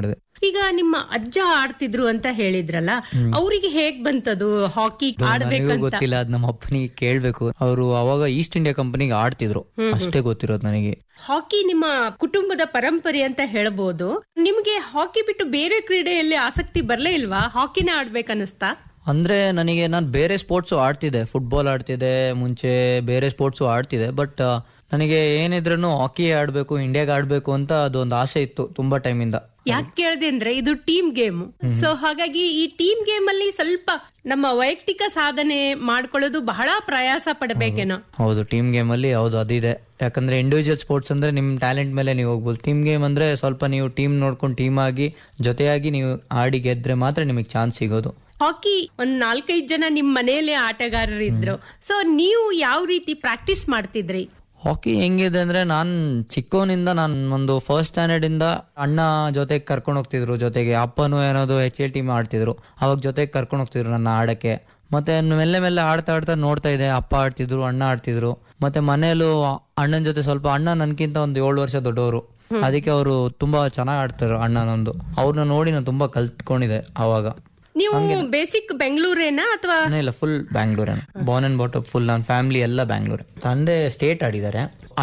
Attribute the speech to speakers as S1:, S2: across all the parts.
S1: ಮಾಡಿದೆ
S2: ಈಗ ನಿಮ್ಮ ಅಜ್ಜ ಆಡ್ತಿದ್ರು ಅಂತ ಹೇಳಿದ್ರಲ್ಲ ಅವರಿಗೆ ಹೇಗ್ ಬಂತದು ಹಾಕಿ
S1: ನನಗೂ
S2: ಆಡ್ಬೇಕಂತ
S1: ಗೊತ್ತಿಲ್ಲ ಅದ್ ನಮ್ಮ ಅಪ್ಪನಿಗೆ ಕೇಳ್ಬೇಕು ಅವರು ಅವಾಗ ಈಸ್ಟ್ ಇಂಡಿಯಾ ಕಂಪನಿಗೆ ಆಡ್ತಿದ್ರು ಅಷ್ಟೇ ಗೊತ್ತಿರೋದು ನನಗೆ
S2: ಹಾಕಿ ನಿಮ್ಮ ಕುಟುಂಬದ ಪರಂಪರೆ ಅಂತ ಹೇಳ್ಬೋದು ನಿಮ್ಗೆ ಹಾಕಿ ಬಿಟ್ಟು ಬೇರೆ ಕ್ರೀಡೆಯಲ್ಲಿ ಆಸಕ್ತಿ ಬರ್ಲೇ ಇಲ್ವಾ ಹಾಕಿನೇ ಆಡ್ಬೇಕನ್ನಿಸ್ತಾ
S1: ಅಂದ್ರೆ ನನಗೆ ನಾನು ಬೇರೆ ಸ್ಪೋರ್ಟ್ಸ್ ಆಡ್ತಿದ್ದೆ ಫುಟ್ಬಾಲ್ ಆಡ್ತಿದ್ದೆ ಮುಂಚೆ ಬೇರೆ ಸ್ಪೋರ್ಟ್ಸ್ ಆಡ್ತಿದ್ದೆ ಬಟ್ ನನಗೆ ಏನಿದ್ರು ಹಾಕಿ ಆಡ್ಬೇಕು ಇಂಡಿಯಾಗೆ ಆಡ್ಬೇಕು ಅಂತ ಅದೊಂದು ಆಸೆ ಇತ್ತು ತುಂಬಾ ಟೈಮಿಂದ
S2: ಯಾಕೆ ಕೇಳಿದೆ ಅಂದ್ರೆ ಇದು ಟೀಮ್ ಗೇಮ್ ಸೊ ಹಾಗಾಗಿ ಈ ಟೀಮ್ ಗೇಮ್ ಅಲ್ಲಿ ಸ್ವಲ್ಪ ನಮ್ಮ ವೈಯಕ್ತಿಕ ಸಾಧನೆ ಮಾಡ್ಕೊಳ್ಳೋದು ಬಹಳ ಪ್ರಯಾಸ ಪಡಬೇಕೇನೋ
S1: ಹೌದು ಟೀಮ್ ಗೇಮ್ ಅಲ್ಲಿ ಹೌದು ಅದಿದೆ ಯಾಕಂದ್ರೆ ಇಂಡಿವಿಜುವಲ್ ಸ್ಪೋರ್ಟ್ಸ್ ಅಂದ್ರೆ ನಿಮ್ ಟ್ಯಾಲೆಂಟ್ ಮೇಲೆ ನೀವು ಹೋಗ್ಬೋದು ಟೀಮ್ ಗೇಮ್ ಅಂದ್ರೆ ಸ್ವಲ್ಪ ನೀವು ಟೀಮ್ ನೋಡ್ಕೊಂಡು ಟೀಮ್ ಆಗಿ ಜೊತೆಯಾಗಿ ನೀವು ಆಡಿ ಗೆದ್ರೆ ಮಾತ್ರ ನಿಮಗೆ ಚಾನ್ಸ್ ಸಿಗೋದು
S2: ಹಾಕಿ ಒಂದ್ ನಾಲ್ಕೈದು ಜನ ನಿಮ್ ಮನೆಯಲ್ಲೇ ಆಟಗಾರರಿದ್ರು ಸೊ ನೀವು ಯಾವ ರೀತಿ ಪ್ರಾಕ್ಟೀಸ್ ಮಾಡ್ತಿದ್ರಿ
S1: ಹಾಕಿ ಹೆಂಗಿದೆ ಅಂದ್ರೆ ನಾನ್ ಚಿಕ್ಕವನಿಂದ ನಾನು ಒಂದು ಫಸ್ಟ್ ಸ್ಟ್ಯಾಂಡರ್ಡ್ ಇಂದ ಅಣ್ಣ ಜೊತೆಗೆ ಕರ್ಕೊಂಡು ಹೋಗ್ತಿದ್ರು ಜೊತೆಗೆ ಅಪ್ಪನು ಏನಾದ್ರು ಎಚ್ ಎಲ್ ಟೀಮ್ ಆಡ್ತಿದ್ರು ಅವಾಗ ಜೊತೆಗೆ ಕರ್ಕೊಂಡು ಹೋಗ್ತಿದ್ರು ನನ್ನ ಆಡಕ್ಕೆ ಮತ್ತೆ ಮೆಲ್ಲೆ ಮೆಲ್ಲೆ ಆಡ್ತಾ ಆಡ್ತಾ ನೋಡ್ತಾ ಇದೆ ಅಪ್ಪ ಆಡ್ತಿದ್ರು ಅಣ್ಣ ಆಡ್ತಿದ್ರು ಮತ್ತೆ ಮನೆಯಲ್ಲೂ ಅಣ್ಣನ ಜೊತೆ ಸ್ವಲ್ಪ ಅಣ್ಣ ನನ್ಕಿಂತ ಒಂದು ಏಳು ವರ್ಷ ದೊಡ್ಡವರು ಅದಕ್ಕೆ ಅವರು ತುಂಬಾ ಚೆನ್ನಾಗಿ ಆಡ್ತಾರೆ ಅಣ್ಣನೊಂದು ಅವ್ರನ್ನ ನೋಡಿ ನಾನು ತುಂಬಾ ಕಲ್ತ್ಕೊಂಡಿದೆ ಅವಾಗ
S2: ನೀವು ಬೇಸಿಕ್ ಬೆಂಗಳೂರೇನಾ ಅಥವಾ
S1: ನಾನೇ ಇಲ್ಲ ಫುಲ್ ಬ್ಯಾಂಗ್ಳೂರೇ ಬಾರ್ನ್ ಅಂಡ್ ಬಾಟಪ್ ಫುಲ್ ನನ್ನ ಫ್ಯಾಮಿಲಿ ಎಲ್ಲ ಬ್ಯಾಂಗ್ಳೂರ್ ತಂದೆ ಸ್ಟೇಟ್ ಆಡಿದ್ದಾರೆ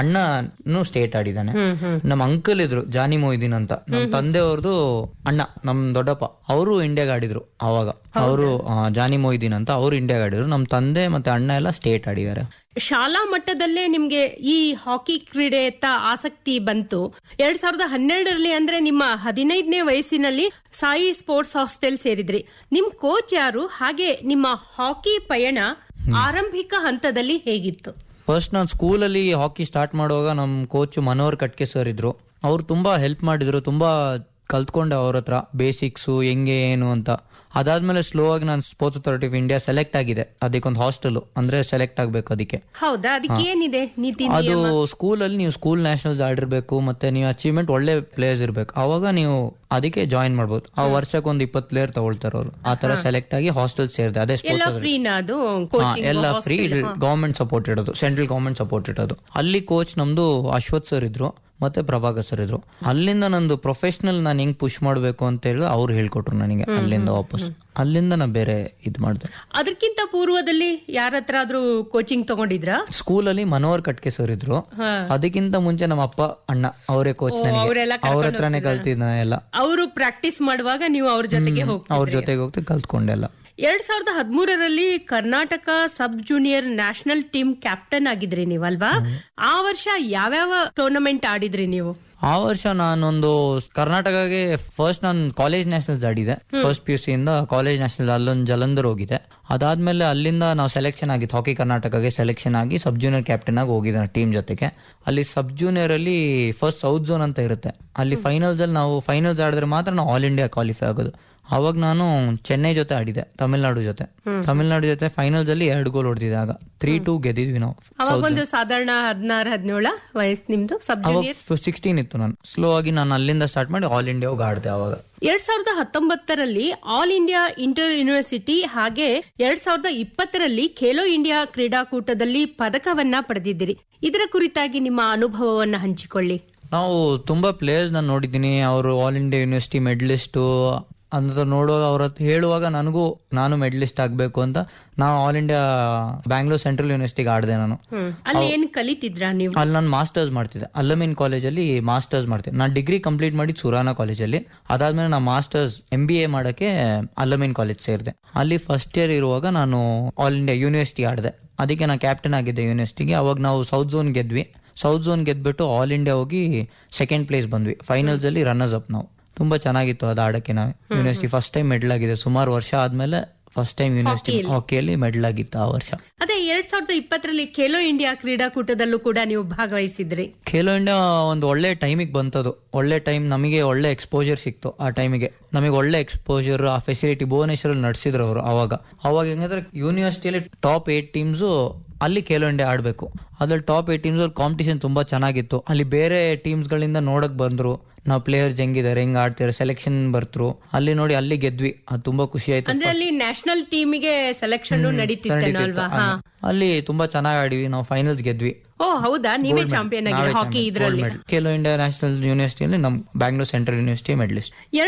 S1: ಅಣ್ಣನು ಸ್ಟೇಟ್ ಆಡಿದಾನೆ ನಮ್ಮ ಅಂಕಲ್ ಇದ್ರು ಜಾನಿ ಮೊಯ್ದೀನ್ ಅಂತ ನಮ್ಮ ತಂದೆಯವ್ರದ್ದು ಅಣ್ಣ ನಮ್ ದೊಡ್ಡಪ್ಪ ಅವರು ಇಂಡಿಯಾಗ ಆಡಿದ್ರು ಅವಾಗ ಅವರು ಜಾನಿ ಮೊಯ್ದೀನ್ ಅಂತ ಅವ್ರು ಇಂಡಿಯಾಗ ಆಡಿದ್ರು ನಮ್ಮ ತಂದೆ ಮತ್ತೆ ಅಣ್ಣ ಎಲ್ಲ ಸ್ಟೇಟ್ ಆಡಿದ್ದಾರೆ
S2: ಶಾಲಾ ಮಟ್ಟದಲ್ಲೇ ನಿಮ್ಗೆ ಈ ಹಾಕಿ ಕ್ರೀಡೆಯತ್ತ ಆಸಕ್ತಿ ಬಂತು ಎರಡ್ ಸಾವಿರದ ಹನ್ನೆರಡರಲ್ಲಿ ಅಂದ್ರೆ ನಿಮ್ಮ ಹದಿನೈದನೇ ವಯಸ್ಸಿನಲ್ಲಿ ಸಾಯಿ ಸ್ಪೋರ್ಟ್ಸ್ ಹಾಸ್ಟೆಲ್ ಸೇರಿದ್ರಿ ನಿಮ್ ಕೋಚ್ ಯಾರು ಹಾಗೆ ನಿಮ್ಮ ಹಾಕಿ ಪಯಣ ಆರಂಭಿಕ ಹಂತದಲ್ಲಿ ಹೇಗಿತ್ತು
S1: ಫಸ್ಟ್ ನಾನು ಸ್ಕೂಲಲ್ಲಿ ಹಾಕಿ ಸ್ಟಾರ್ಟ್ ಮಾಡುವಾಗ ನಮ್ಮ ಕೋಚ್ ಮನೋಹರ್ ಕಟ್ಕೆ ಸರ್ ಇದ್ರು ಅವ್ರು ತುಂಬಾ ಹೆಲ್ಪ್ ಮಾಡಿದ್ರು ತುಂಬಾ ಕಲ್ತ್ಕೊಂಡೆ ಅವ್ರ ಹತ್ರ ಬೇಸಿಕ್ಸು ಹೆಂಗೆ ಏನು ಅಂತ ಅದಾದ್ಮೇಲೆ ಸ್ಲೋ ಆಗಿ ನಾನು sports authority of India select ಆಗಿದೆ ಅದಕ್ಕೊಂದು ಹಾಸ್ಟೆಲ್ ಅಂದ್ರೆ ಸೆಲೆಕ್ಟ್ ಆಗ್ಬೇಕು ಅದಕ್ಕೆ
S2: ಹೌದಾ ಅದಕ್ಕೆ ಏನಿದೆ ನೀತಿ
S1: ಅದು ಸ್ಕೂಲಲ್ಲಿ ನೀವು ಸ್ಕೂಲ್ ನ್ಯಾಷನಲ್ಸ್ ಆಡಿರ್ಬೇಕು ಮತ್ತೆ ನೀವು ಅಚೀವ್ಮೆಂಟ್ ಒಳ್ಳೆ ಪ್ಲೇಯರ್ಸ್ ಇರ್ಬೇಕು ಅವಾಗ ನೀವು ಅದಕ್ಕೆ ಜಾಯಿನ್ ಮಾಡ್ಬೋದು ಆ ವರ್ಷಕ್ಕೆ ಒಂದು ಇಪ್ಪತ್ತು ಪ್ಲೇಯರ್ ತಗೊಳ್ತಾರೆ ಅವರು ಆ ತರ ಸೆಲೆಕ್ಟ್ ಆಗಿ ಹಾಸ್ಟೆಲ್ ಸೇರಿದೆ ಅದೇ
S2: ಎಲ್ಲ
S1: ಸ್ಪೋರ್ಟ್ಸ್
S2: ಫ್ರೀನಾ ಅದು
S1: ಹಾ,
S2: ಕೋಚಿಂಗ್
S1: ಎಲ್ಲ ಫ್ರೀ ಗವರ್ಮೆಂಟ್ ಸಪೋರ್ಟ್ ಇಡೋದು ಸೆಂಟ್ರಲ್ ಗವರ್ಮೆಂಟ್ ಸಪೋರ್ಟ್ ಇಡೋದು ಅಲ್ಲಿ ಕೋಚ್ ನಮ್ದು ಅಶ್ವಥ್ ಸರ್ ಇದ್ರು ಮತ್ತೆ ಪ್ರಭಾಕರ್ ಸರ್ ಇದ್ರು ಅಲ್ಲಿಂದ ನಂದು ಪ್ರೊಫೆಷನಲ್ ನಾನು ಹೆಂಗ್ ಪುಷ್ ಮಾಡ್ಬೇಕು ಅಂತ ಹೇಳಿ ಅವ್ರು ಹೇಳ್ಕೊಟ್ರು ನನಗೆ ಅಲ್ಲಿಂದ ವಾಪಸ್ ಅಲ್ಲಿಂದ ನಾ ಬೇರೆ ಇದ್ ಮಾಡಿದೆ
S2: ಅದಕ್ಕಿಂತ ಪೂರ್ವದಲ್ಲಿ ಯಾರ ಹತ್ರ ಆದ್ರೂ ಕೋಚಿಂಗ್ ತಗೊಂಡಿದ್ರಾ
S1: ಸ್ಕೂಲಲ್ಲಿ ಮನೋಹರ್ ಕಟ್ಕೆ ಸರ್ ಇದ್ರು
S2: ಹಾ.
S1: ಅದಕ್ಕಿಂತ ಮುಂಚೆ ನಮ್ಮ ಅಪ್ಪ ಅಣ್ಣ ಅವರೇ ಕೋಚ್ ನನಗೆ
S2: ಅವ್ರೆಲ್ಲ
S1: ಅವ್ರ ಹತ್ರನೇ ಕಲ್ತಿದ್ದ ಎಲ್ಲ
S2: ಅವರು ಪ್ರಾಕ್ಟೀಸ್ ಮಾಡುವಾಗ ನೀವು ಅವ್ರ ಜೊತೆಗೆ ಹೋಗಿ
S1: ಅವ್ರ ಜೊತೆಗೆ ಹೋಗ್ತಿ ಕಲ್ತ್ಕೊಂಡೆಲ್ಲ
S2: ಎರಡ್ ಸಾವಿರದ ಹದಿಮೂರರಲ್ಲಿ Karnataka sub junior national team captain ಆಗಿದ್ರಿ ನೀವಲ್ವಾ ಆ ವರ್ಷ ಯಾವ್ಯಾವ ಟೂರ್ನಮೆಂಟ್ ಆಡಿದ್ರಿ ನೀವು
S1: ಆ ವರ್ಷ ನಾನೊಂದು ಕರ್ನಾಟಕಗೆ ಫಸ್ಟ್ ನಾನು ಕಾಲೇಜ್ ನ್ಯಾಷನಲ್ಸ್ ಆಡಿದೆ ಫಸ್ಟ್ ಪಿ ಯು ಸಿ ಇಂದ ಕಾಲೇಜ್ ನ್ಯಾಷನಲ್ ಅಲ್ಲೊಂದು ಜಲಂಧರ್ ಹೋಗಿದೆ ಅದಾದ್ಮೇಲೆ ಅಲ್ಲಿಂದ ನಾವು ಸೆಲೆಕ್ಷನ್ ಆಗಿತ್ತು ಹಾಕಿ ಕರ್ನಾಟಕಗೆ ಸೆಲೆಕ್ಷನ್ ಆಗಿ ಸಬ್ ಜೂನಿಯರ್ ಕ್ಯಾಪ್ಟನ್ ಆಗಿ ಹೋಗಿದ್ದೆ ಟೀಮ್ ಜೊತೆಗೆ ಅಲ್ಲಿ ಸಬ್ ಜೂನಿಯರ್ ಅಲ್ಲಿ ಫಸ್ಟ್ ಸೌತ್ ಝೋನ್ ಅಂತ ಇರುತ್ತೆ ಅಲ್ಲಿ ಫೈನಲ್ಸ್ ಅಲ್ಲಿ ನಾವು ಫೈನಲ್ಸ್ ಆಡಿದ್ರೆ ಮಾತ್ರ ನಾವು ಆಲ್ ಇಂಡಿಯಾ ಕ್ವಾಲಿಫೈ ಆಗೋದು ಅವಾಗ ನಾನು ಚೆನ್ನೈ ಜೊತೆ ಆಡಿದೆ ತಮಿಳ್ನಾಡು ಜೊತೆ ತಮಿಳ್ನಾಡು ಜೊತೆ ಫೈನಲ್ಸ್ ಅಲ್ಲಿ ಎರಡು ಗೋಲ್ ಹೊಡೆದಿದೆ ಆಗ ತ್ರೀ ಟೂ ಗೆದ್ದಿದ್ವಿ ನಾವು
S2: ಅವಾಗ ಒಂದು ಸಾಧಾರಣ ಹದಿನಾರು ಹದಿನೇಳ ವಯಸ್ಸು ನಿಮ್ದು ಸಬ್ ಜೂನಿಯರ್
S1: ಅವಾಗ ಸಿಕ್ಸ್ಟೀನ್ ಇತ್ತು ನಾನು ಸ್ಲೋ ಆಗಿ ನಾನು ಅಲ್ಲಿಂದ ಸ್ಟಾರ್ಟ್ ಮಾಡಿ ಆಲ್ ಇಂಡಿಯಾ ಹೋಗಿ ಆಡಿದೆ ಅವಾಗ
S2: ಎರಡ್ ಸಾವಿರದ ಹತ್ತೊಂಬತ್ತರಲ್ಲಿ ಆಲ್ ಇಂಡಿಯಾ ಇಂಟರ್ ಯೂನಿವರ್ಸಿಟಿ ಹಾಗೆ ಎರಡ್ ಸಾವಿರದ ಇಪ್ಪತ್ತರಲ್ಲಿ ಖೇಲೋ ಇಂಡಿಯಾ ಕ್ರೀಡಾಕೂಟದಲ್ಲಿ ಪದಕವನ್ನ ಪಡೆದಿದ್ದೀರಿ ಇದರ ಕುರಿತಾಗಿ ನಿಮ್ಮ ಅನುಭವವನ್ನ ಹಂಚಿಕೊಳ್ಳಿ
S1: ನಾವು ತುಂಬಾ ಪ್ಲೇಯರ್ಸ್ ನಾನು ನೋಡಿದ್ದೀನಿ ಅವರು ಆಲ್ ಇಂಡಿಯಾ ಯೂನಿವರ್ಸಿಟಿ ಮೆಡಲಿಸ್ಟ್ ಅಂತ ನೋಡುವಾಗ ಅವ್ರ ಹತ್ರ ಹೇಳುವಾಗ ನನಗೂ ನಾನು ಮೆಡಲಿಸ್ಟ್ ಆಗ್ಬೇಕು ಅಂತ ನಾವು ಆಲ್ ಇಂಡಿಯಾ ಬ್ಯಾಂಗ್ಳೂರ್ ಸೆಂಟ್ರಲ್ ಯೂನಿವರ್ಸಿಟಿಗೆ ಆಡಿದೆ ನಾನು
S2: ಹ್ಮ್ ಅಲ್ಲಿ ಏನ್ ಕಲಿತಿದ್ರಾ ನೀವು
S1: ಅಲ್ಲಿ ನಾನು ಮಾಸ್ಟರ್ಸ್ ಮಾಡ್ತಿದ್ದೆ ಅಲ್ಲಮಿನ್ ಕಾಲೇಜಲ್ಲಿ ಮಾಸ್ಟರ್ಸ್ ಮಾಡ್ತಿದ್ದೆ ನಾನು ಡಿಗ್ರಿ ಕಂಪ್ಲೀಟ್ ಮಾಡಿ ಸುರಾನ ಕಾಲೇಜಲ್ಲಿ ಅದಾದ್ಮೇಲೆ ನಾನು ಮಾಸ್ಟರ್ಸ್ ಎಂ ಬಿ ಎ ಮಾಡಕ್ಕೆ ಅಲ್ಲಮಿನ್ ಕಾಲೇಜ್ ಸೇರಿದೆ ಅಲ್ಲಿ ಫಸ್ಟ್ ಇಯರ್ ಇರುವಾಗ ನಾನು ಆಲ್ ಇಂಡಿಯಾ ಯೂನಿವರ್ಸಿಟಿ ಆಡಿದೆ ಅದಕ್ಕೆ ನಾನು ಕ್ಯಾಪ್ಟನ್ ಆಗಿದ್ದೆ ಯೂನಿವರ್ಸಿಟಿಗೆ ಅವಾಗ ನಾವು ಸೌತ್ ಝೋನ್ ಗೆದ್ವಿ ಸೌತ್ ಝೋನ್ ಗೆದ್ಬಿಟ್ಟು ಆಲ್ ಇಂಡಿಯಾ ಹೋಗಿ ಸೆಕೆಂಡ್ ಪ್ಲೇಸ್ ಬಂದ್ವಿ ಫೈನಲ್ಸ್ ಅಲ್ಲಿ ರನ್ನರ್ಸ್ ಅಪ್ ನಾವು ತುಂಬಾ ಚೆನ್ನಾಗಿತ್ತು ಅದು ಆಡಕ್ಕೆ ನಾವು ಯೂನಿವರ್ಸಿಟಿ ಫಸ್ಟ್ ಟೈಮ್ ಮೆಡಲ್ ಆಗಿದೆ ಸುಮಾರು ವರ್ಷ ಆದ್ಮೇಲೆ ಫಸ್ಟ್ ಟೈಮ್ ಯೂನಿವರ್ಸಿಟಿ ಹಾಕಿಯಲ್ಲಿ ಮೆಡಲ್ ಆಗಿತ್ತು ಆ ವರ್ಷ
S2: ಅದೇ ಎರಡ್ ಸಾವಿರದ ಇಪ್ಪತ್ತರಲ್ಲಿ ಖೇಲೋ ಇಂಡಿಯಾ ಕ್ರೀಡಾಕೂಟದಲ್ಲೂ ಕೂಡ ನೀವು ಭಾಗವಹಿಸಿದ್ರಿ
S1: ಖೇಲೋ ಇಂಡಿಯಾ ಒಂದು ಒಳ್ಳೆ ಟೈಮಿಗೆ ಬಂತದು ಒಳ್ಳೆ ಟೈಮ್ ನಮಗೆ ಒಳ್ಳೆ ಎಕ್ಸ್ಪೋಜರ್ ಸಿಕ್ತು ಆ ಟೈಮಿಗೆ ನಮಗೆ ಒಳ್ಳೆ ಎಕ್ಸ್ಪೋಜರ್ ಆ ಫೆಸಿಲಿಟಿ ಭುವನೇಶ್ವರ ನಡೆಸಿದ್ರು ಅವರು ಅವಾಗ ಅವಾಗ ಹೆಂಗಂದ್ರೆ ಯೂನಿವರ್ಸಿಟಿಯಲ್ಲಿ ಟಾಪ್ ಏಟ್ ಟೀಮ್ಸ್ ಅಲ್ಲಿ ಖೇಲೋ ಇಂಡಿಯಾ ಆಡ್ಬೇಕು ಅದ್ರಲ್ಲಿ ಟಾಪ್ ಏಟ್ ಟೀಮ್ಸ್ ಕಾಂಪಿಟೇಷನ್ ತುಂಬಾ ಚೆನ್ನಾಗಿತ್ತು ಅಲ್ಲಿ ಬೇರೆ ಟೀಮ್ಸ್ ಗಳಿಂದ ನೋಡಕ್ ಬಂದ್ರು ನಾವು ಪ್ಲೇಯರ್ಸ್ ಹೆಂಗಿದ್ದಾರೆ ಹೆಂಗ್ ಆಡ್ತಾರೆ ಸೆಲೆಕ್ಷನ್ ಬರ್ತರು ಅಲ್ಲಿ ನೋಡಿ ಅಲ್ಲಿ ಗೆದ್ವಿ ಅದು ತುಂಬಾ ಖುಷಿ ಆಯ್ತು
S2: ಅಂದ್ರೆ ಅಲ್ಲಿ ನ್ಯಾಷನಲ್ ಟೀಮಿಗೆ ಸೆಲೆಕ್ಷನ್ ನಡೀತಿತ್ತೇನೋ ಅಲ್ವಾ ಹಾ
S1: ಅಲ್ಲಿ ತುಂಬಾ ಚೆನ್ನಾಗಿ ಆಡಿವಿ ನಾವು ಫೈನಲ್ಸ್ ಗೆದ್ವಿ
S2: ಓ ಹೌದಾ ನೀವೇ ಚಾಂಪಿಯನ್ ಆಗಿ ಹಾಕಿ ಇದ್ರಲ್ಲಿ
S1: ಖೇಲೋ ಇಂಡಿಯಾ ನ್ಯಾಷನಲ್ ಯೂನಿವರ್ಸಿಟಿಯಲ್ಲಿ ನಮ್ ಬ್ಯಾಂಗ್ಳೂರ್ ಸೆಂಟ್ರಲ್ ಯೂನಿವರ್ಸಿಟಿ ಮೆಡಲಿಸ್ಟ್